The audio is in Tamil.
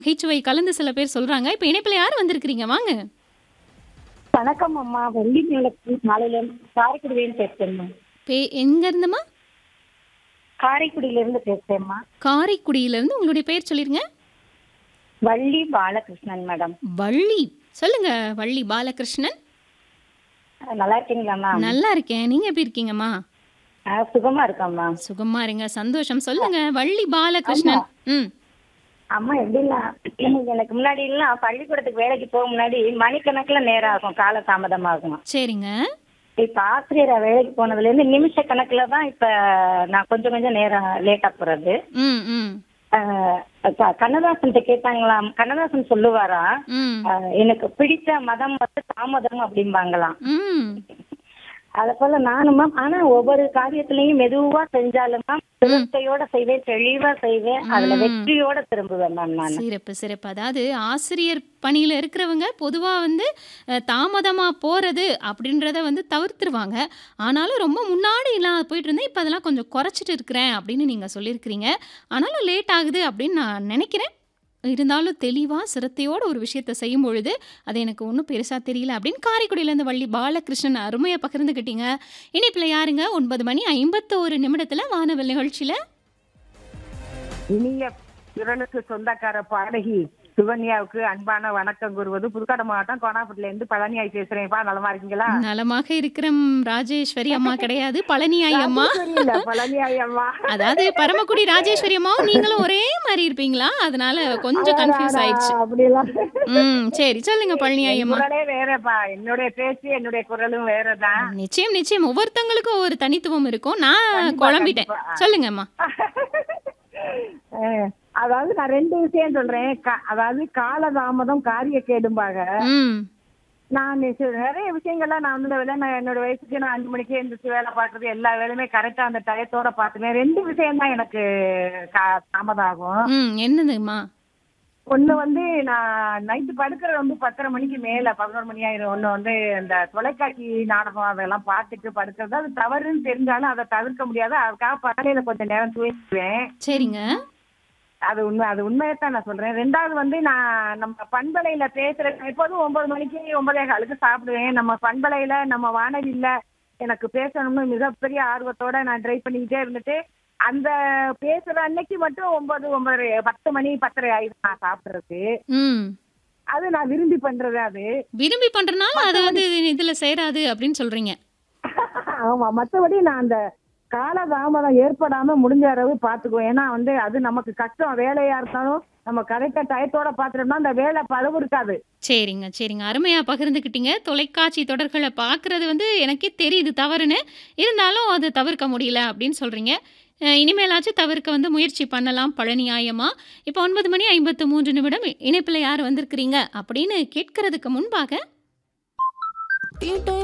நகைச்சுவை கலந்து சில பேர் சொல்றாங்க. இப்ப இணைப்பில யார் வந்திருக்கிறீங்க? வாங்க. வணக்கம் அம்மா. வெள்ளி நிலத்து மாலையிலேருந்து காரைக்குடியிலேருந்து பேசுறேம்மா. பே எங்க இருந்துமா? காரைக்குடியிலேருந்து பேசுறேம்மா. காரைக்குடியிலிருந்து உங்களுடைய பெயர் சொல்லிருங்க. வள்ளி பாலகிருஷ்ணன் மேடம். வள்ளி. சொல்லுங்க வள்ளி பாலகிருஷ்ணன். நல்லா இருக்கீங்களா மேம்? நல்லா இருக்கேன். நீங்க எப்படி இருக்கீங்கம்மா? ஆ, சுகமா இருக்கேன் மேம். சுகமா இருங்க. சந்தோஷம். சொல்லுங்க வள்ளி பாலகிருஷ்ணன். ம். அம்மா எப்படின்னா எனக்கு முன்னாடி எல்லாம் பள்ளிக்கூடத்துக்கு வேலைக்கு போக முன்னாடி மணிக்கணக்குல நேரம் ஆகும் கால தாமதமாகும் சரிங்க. இப்ப ஆசிரியரா வேலைக்கு போனதுல இருந்து நிமிஷ கணக்குல தான் இப்ப நான் கொஞ்சம் கொஞ்சம் நேரம் லேட்டா போறது ம் ம் ஆஹ் க- கண்ணதாசன் கேட்டாங்களாம் கண்ணதாசன் சொல்லுவாரா ம் ஆஹ் எனக்கு பிடித்த மதம் வந்து தாமதம் அப்படிம்பாங்களாம் ம் அத போல நானும் மேம் ஆனா ஒவ்வொரு காரியத்திலையும் மெதுவா செஞ்சாலும் மேம் சிரத்தையோட செய்வேன் தெளிவா செய்வேன் அதுல வெற்றியோட திரும்புவேன் மேம் நான் சிறப்பு சிறப்பு அதாவது ஆசிரியர் பணியில் இருக்கிறவங்க பொதுவாக வந்து அஹ், தாமதமா போகிறது அப்படின்றத வந்து தவிர்த்துருவாங்க ஆனாலும் ரொம்ப முன்னாடி எல்லாம் போயிட்டு இருந்தேன் இப்போ அதெல்லாம் கொஞ்சம் குறைச்சிட்டு இருக்கிறேன் அப்படின்னு நீங்கள் சொல்லியிருக்கிறீங்க ஆனாலும் லேட் ஆகுது அப்படின்னு நான் நினைக்கிறேன் இருந்தாலும் தெளிவாக சிரத்தையோட ஒரு விஷயத்தை செய்யும் பொழுது அது எனக்கு ஒன்றும் பெருசாக தெரியல அப்படின்னு காரைக்குடியிலேருந்து வள்ளி பாலகிருஷ்ணன் அருமையாக பகிர்ந்துக்கிட்டீங்க இனிப்பில் யாருங்க ஒன்பது மணி ஐம்பத்தோரு நிமிடத்தில் வானவல் நிகழ்ச்சியில் இனிய குரலுக்கு சொந்தக்கார பாடகி சுகன்யாவுக்கு அன்பான வணக்கம் கூறுவது புதுக்கோட்டை மாவட்டம் கோனாப்பட்டில இருந்து பழனியாய் பேசுறேன்ப்பா நலமா இருக்கீங்களா நலமாக இருக்கிற ராஜேஸ்வரி அம்மா கிடையாது பழனியாய் அம்மா தெரியல பழனியாய் அம்மா அதாவது பரமக்குடி ராஜேஸ்வரி அம்மாவும் நீங்களும் ஒரே மாதிரி இருப்பீங்களா அதனால கொஞ்சம் கன்ஃபியூஸ் ஆயிடுச்சு அப்படியெல்லாம் ம் சரி சொல்லுங்க பழனியாய் அம்மா குரலே வேறப்பா என்னுடைய பேச்சு என்னுடைய குரலும் வேறதான் நிச்சயம் நிச்சயம் ஒவ்வொருத்தங்களுக்கும் ஒவ்வொரு தனித்துவம் இருக்கும் நான் குழம்பிட்டேன் சொல்லுங்கம்மா அஹ், அதாவது நான் ரெண்டு விஷயம் சொல்றேன் கா- அதாவது காலதாமதம் காரிய கேடும்பாக ம் நான் நிச்ச- நிறைய விஷயங்கள்லாம் நான் வந்து வேலை நான் என்னோட வயசுக்கு நான் அஞ்சு மணிக்கே எந்திரிச்சு வேலை பார்க்கறது எல்லா வேலையுமே கரெக்டா அந்த டயத்தோட பார்த்துவேன் ரெண்டு விஷயம் தான் எனக்கு கா- தாமதம் ஆகும் ம் என்னதும்மா ஒண்ணு வந்து நான் நைட்டு படுக்கிறது வந்து பத்தரை மணிக்கு மேல பதினோரு மணி ஆயிரும் ஒண்ணு வந்து இந்த தொலைக்காட்சி நாடகம் அதெல்லாம் பார்த்துட்டு படுக்கிறது அது தவறுன்னு தெரிஞ்சாலும் அதை தவிர்க்க முடியாது அதுக்காக பகலையில கொஞ்சம் நேரம் தூங்கிடுவேன் சரிங்க அது உண்மை அது உண்மையைத்தான் நான் சொல்றேன் ரெண்டாவது வந்து நான் நம்ம பண்பலையில பேசுற எப்போதும் ஒன்பது மணிக்கு ஒன்பதே காலுக்கு சாப்பிடுவேன் நம்ம பண்பலையில நம்ம வானொலியில எனக்கு பேசணும்னு மிகப்பெரிய ஆர்வத்தோட நான் ட்ரை பண்ணிக்கிட்டே இருந்துட்டு அந்த பேசுற அன்னைக்கு மட்டும் ஒன்பது ஒன்பது பத்து மணி பத்தரை ஆயிடும் நான் சாப்பிடுறதுக்கு ம் அது நான் விரும்பி பண்றது அது விரும்பி பண்றனால அது வந்து இதுல சேராது அப்படின்னு சொல்றீங்க ஆமா மத்தபடி நான் அந்த காலதாமதம் ஏற்படாம முடிஞ்ச அளவு பாத்துக்குவேன் ஏன்னா வந்து அது நமக்கு கஷ்டம் வேலையா இருந்தாலும் நம்ம கரெக்டா டயத்தோட பாத்துட்டோம்னா அந்த வேலை பளவு இருக்காது சரிங்க சரிங்க அருமையாக பகிர்ந்துக்கிட்டீங்க தொலைக்காட்சி தொடர்களை பார்க்குறது வந்து எனக்கே தெரியுது தவறுன்னு இருந்தாலும் அது தவிர்க்க முடியல அப்படின்னு சொல்கிறீங்க இனிமேலாச்சும் தவிர்க்க வந்து முயற்சி பண்ணலாம் பழனியாயமா இப்போ ஒன்பது மணி ஐம்பத்து மூன்று நிமிடம் இணைப்பில் யார் வந்திருக்கிறீங்க அப்படின்னு கேட்கறதுக்கு முன்பாக